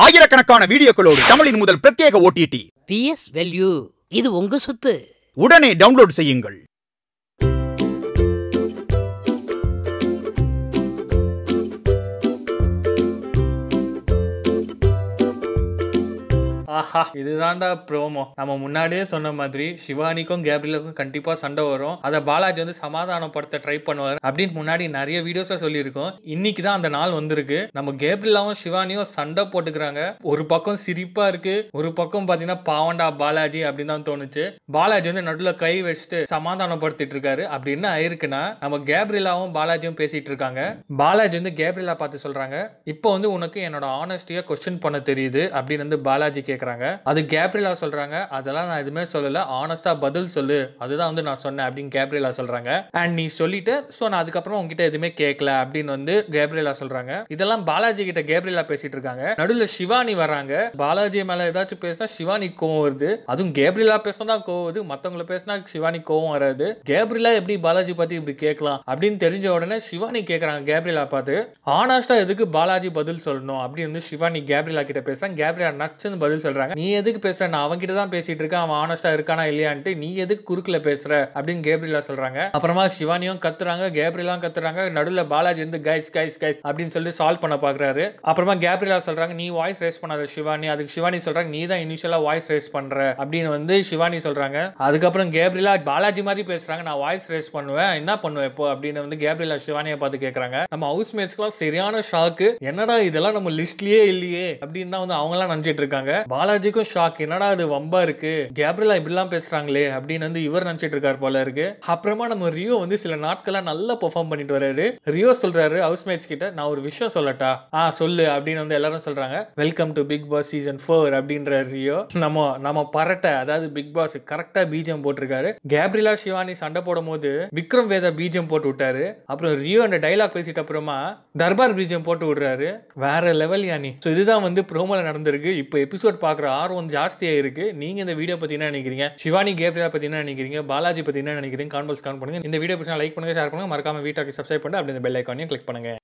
ஆயிரக்கணக்கான வீடியோக்களோடு தமிழின் முதல் பிரத்யேக ஓடிடி பிஎஸ் வேல்யூ இது உங்க சொத்து உடனே டவுன்லோட் செய்யுங்கள் ஆஹா இதுதான்டா ப்ரோமோ நம்ம முன்னாடியே சொன்ன மாதிரி சிவானிக்கும் கேப்ரியலுக்கும் கண்டிப்பா சண்டை வரும் அதை பாலாஜி வந்து சமாதானப்படுத்த ட்ரை பண்ணுவார் அப்படின்னு முன்னாடி நிறைய வீடியோஸ்ல சொல்லியிருக்கோம் இன்னைக்கு தான் அந்த நாள் வந்திருக்கு நம்ம கேப்ரியலாவும் சிவானியும் சண்டை போட்டுக்கிறாங்க ஒரு பக்கம் சிரிப்பா இருக்கு ஒரு பக்கம் பாத்தீங்கன்னா பாவண்டா பாலாஜி அப்படின்னு தான் தோணுச்சு பாலாஜி வந்து நடுவில் கை வச்சுட்டு சமாதானப்படுத்திட்டு இருக்காரு அப்படி என்ன ஆயிருக்குன்னா நம்ம கேப்ரியலாவும் பாலாஜியும் பேசிட்டு இருக்காங்க பாலாஜி வந்து கேப்ரியலா பார்த்து சொல்றாங்க இப்போ வந்து உனக்கு என்னோட ஆனஸ்டியா கொஸ்டின் பண்ண தெரியுது அப்படின்னு வந்து பாலாஜி கேக்குறாங்க அது கேப்ரியலா சொல்றாங்க அதெல்லாம் நான் எதுவுமே சொல்லல ஆனஸ்டா பதில் சொல்லு அதுதான் வந்து நான் சொன்னேன் அப்படின்னு கேப்ரியலா சொல்றாங்க அண்ட் நீ சொல்லிட்டு ஸோ நான் அதுக்கப்புறம் உங்ககிட்ட எதுவுமே கேட்கல அப்படின்னு வந்து கேப்ரியலா சொல்றாங்க இதெல்லாம் பாலாஜி கிட்ட கேப்ரியலா பேசிட்டு இருக்காங்க நடுவில் சிவானி வராங்க பாலாஜி மேல ஏதாச்சும் பேசினா சிவானி கோவம் வருது அதுவும் கேப்ரியலா பேசினா கோவம் வருது மத்தவங்கள பேசினா சிவானி கோவம் வராது கேப்ரியலா எப்படி பாலாஜி பத்தி இப்படி கேட்கலாம் அப்படின்னு தெரிஞ்ச உடனே சிவானி கேக்குறாங்க கேப்ரியலா பார்த்து ஆனாஸ்டா எதுக்கு பாலாஜி பதில் சொல்லணும் அப்படின்னு வந்து சிவானி கேப்ரியலா கிட்ட பேசுறாங்க கேப்ரியலா நச்சுன்னு பதில் சொல்றாங்க நீ எதுக்கு பேசுற நான் அவன்கிட்ட தான் பேசிட்டு இருக்கேன் அவன் ஆனஸ்டா இருக்கானா இல்லையான்ட்டு நீ எதுக்கு குறுக்குல பேசுற அப்படின்னு கேப்ரியலா சொல்றாங்க அப்புறமா சிவானியும் கத்துறாங்க கேப்ரியலாம் கத்துறாங்க நடுவில் பாலாஜி வந்து கைஸ் கைஸ் கைஸ் அப்படின்னு சொல்லி சால்வ் பண்ண பாக்குறாரு அப்புறமா கேப்ரியலா சொல்றாங்க நீ வாய்ஸ் ரேஸ் பண்ணாத சிவானி அதுக்கு சிவானி சொல்றாங்க நீ தான் இனிஷியலா வாய்ஸ் ரேஸ் பண்ற அப்படின்னு வந்து சிவானி சொல்றாங்க அதுக்கப்புறம் கேப்ரியலா பாலாஜி மாதிரி பேசுறாங்க நான் வாய்ஸ் ரேஸ் பண்ணுவேன் என்ன பண்ணுவேன் இப்போ அப்படின்னு வந்து கேப்ரியலா சிவானியை பார்த்து கேக்குறாங்க நம்ம ஹவுஸ் மேட்ஸ்க்குலாம் சரியான ஷாக்கு என்னடா இதெல்லாம் நம்ம லிஸ்ட்லயே இல்லையே அப்படின்னு தான் வந்து அவங்க எல்லாம் நினைச்சிட்டு இருக்காங்க பாலாஜிக்கும் ஷாக் என்னடா அது வம்பா இருக்கு கேப்ரியலா இப்படிலாம் பேசுறாங்களே அப்படின்னு வந்து இவர் நினைச்சிட்டு இருக்காரு போல இருக்கு அப்புறமா நம்ம ரியோ வந்து சில நாட்களா நல்லா பெர்ஃபார்ம் பண்ணிட்டு வராரு ரியோ சொல்றாரு ஹவுஸ் மேட்ஸ் கிட்ட நான் ஒரு விஷயம் சொல்லட்டா ஆ சொல்லு அப்படின்னு வந்து எல்லாரும் சொல்றாங்க welcome to Bigg Boss season four அப்படின்ற ரியோ நம்ம நம்ம பரட்டை அதாவது பிக் பாஸ் கரெக்டா பீஜம் போட்டிருக்காரு கேப்ரிலா சிவானி சண்டை போடும் போது விக்ரம் வேதா பீஜம் போட்டு விட்டாரு அப்புறம் ரியோ அந்த டைலாக் பேசிட்ட அப்புறமா தர்பார் பீஜம் போட்டு விடுறாரு வேற லெவல் யானி ஸோ இதுதான் வந்து ப்ரோமோல நடந்திருக்கு இப்போ எபிசோட் பார்க்குற ஆர்வம் ஜாஸ்தியா இருக்கு நீங்க இந்த வீடியோ பத்தி என்ன நினைக்கிறீங்க சிவானி கேப்ரிலா பத்தி என்ன நினைக்கிறீங்க பாலாஜி பத்தி என்ன நினைக்கிறீங்க கான்வல்ஸ் கான் பண்ணுங்க இந்த வீடியோ பத்தி லைக் பண்ணுங்க ஷேர் பண்ணுங்க மறக்காம வீட்டாக்கு சப்ஸ்கிரைப் பண்ணுங்க அப்படி இந்த பெல் ஐக்கானையும் கிளிக் பண்ணுங்க